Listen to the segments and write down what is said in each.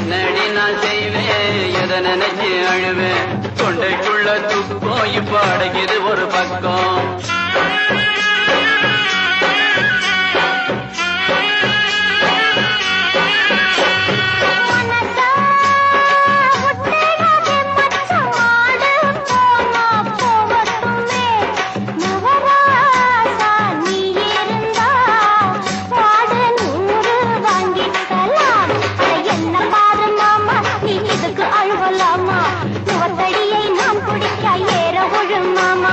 என்னடி நான் செய்வேன் எதை நினைச்சு அழுவேன் தொண்டைக்குள்ள துக்கம் இப்ப அடைக்குது ஒரு பக்கம் மனசா முட்டையாதே மச்சான் ஆடு போனா போகட்டுமே நவராசா நீ இருந்தா வாடு நூறு வாங்கிக்கலாம் அட என்ன பாரு மாமா நீ இதுக்கு அழுவலாமா முகத்தடியை நான் பிடிக்க ஏற விழுமாமா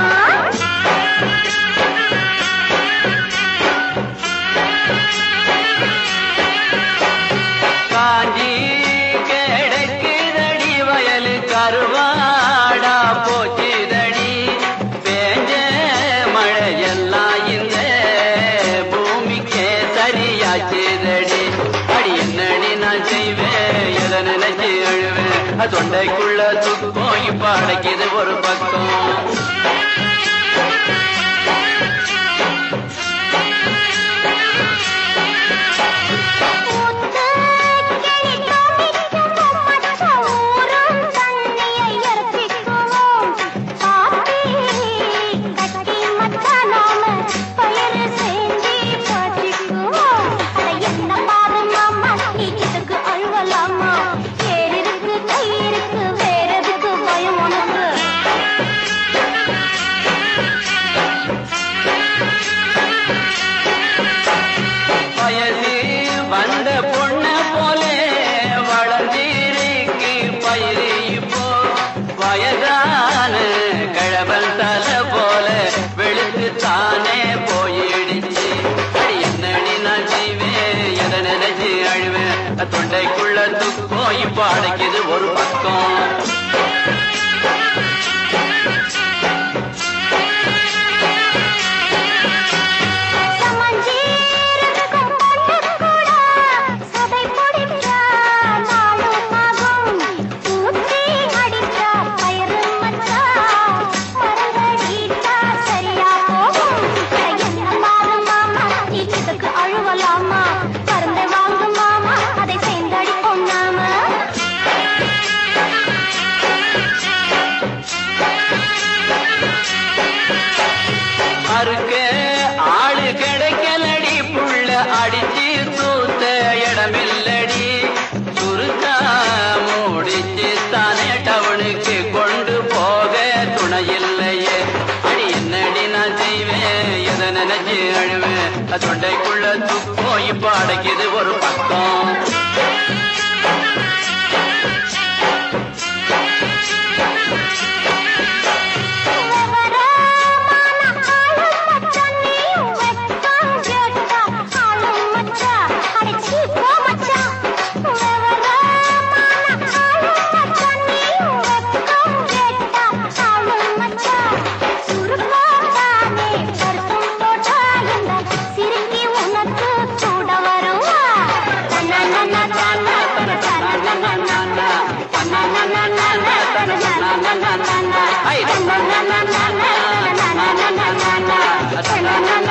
காஞ்சி கிடக்குதடி வயலு கருவாடா போச்சுதடி பேஞ்ச மழையெல்லாம் இந்த பூமிக்கே சரியாச்சுதடி அடி என்னடி நான் செய்வேன் எதை நினைச்சு அழுவேன் அது தொண்டைக்குள்ள துக்கம் இப்ப அடைக்குது ஒரு பக்கம் ஊத்து கிளி தோமிக்கும் மச்சான் ஊரும் தண்ணியை இறக்கிக்குவோம் பாத்தி கட்டி மச்சான் நாம பயிறு செஞ்சு பாத்திக்குவோம் அட என்ன பாரு மாமா நீ இதுக்கு அழுவலாமா ஏர் இருக்கு கை இருக்கு வேற எதுக்கு பயம் உனக்கு வயசு வந்த பொண்ண போலே வளர்ந்திருக்கு பயிறு இப்போ வயதான கிழவன் தலை போல வெளுத்து தானே போயிடுச்சு அடி என்னடி நான் செய்வேன் எதை நினைச்சு அழுவேன் தொண்டைக்குள்ள துக்கம் இப்போ அடைக்குது ஒரு பக்கம் சமஞ்சீரகம் பொண்ணுக்கூட சதை பிடிச்சா நாளும் ஆகும் ஊத்தி அடிச்சா பயிறு மச்சா மரங்கடிச்சா சரியா போகும் என்ன பாரு மாமா நீ இதுக்கு அழுவலாமா மருந்தை வாங்கு மாமா அதை சேர்ந்தடிப்போம் நாம அறுக்க ஆளு கிடைக்கலடி புள்ள அடிச்சு தூத்த இடமில்லடி சுருக்கா முடிச்சு தானே டவுனுக்கு கொண்டு போக துணையில்லையே அடி என்னடி நான் செய்வேன் எதை நினைச்சு அழுவேன் தொண்டைக்குள்ள துக்கம் இப்ப அடைக்குது ஒரு பக்கம் விவரமான ஆளும் மச்சான் நீயும் வெட்கம் கேட்டா ஆளும் மச்சான் அடிச்சு போ மச்சான் விவரமான ஆளும் மச்சான் நீயும் வெட்கம் கேட்டா ஆளும் மச்சான் சுருக்காதானே பருத்தம் போட்டா இந்த சிறுக்கி உனக்கு கூட வருவா தன்னா நன்னா தானா தன தானா நன்னா நானா தன்னா நன்னா நானா தன தானா நன்னா நானா ஐ, தன்னா நன்னா நானா தன நானா நானா தன்னா நன்னா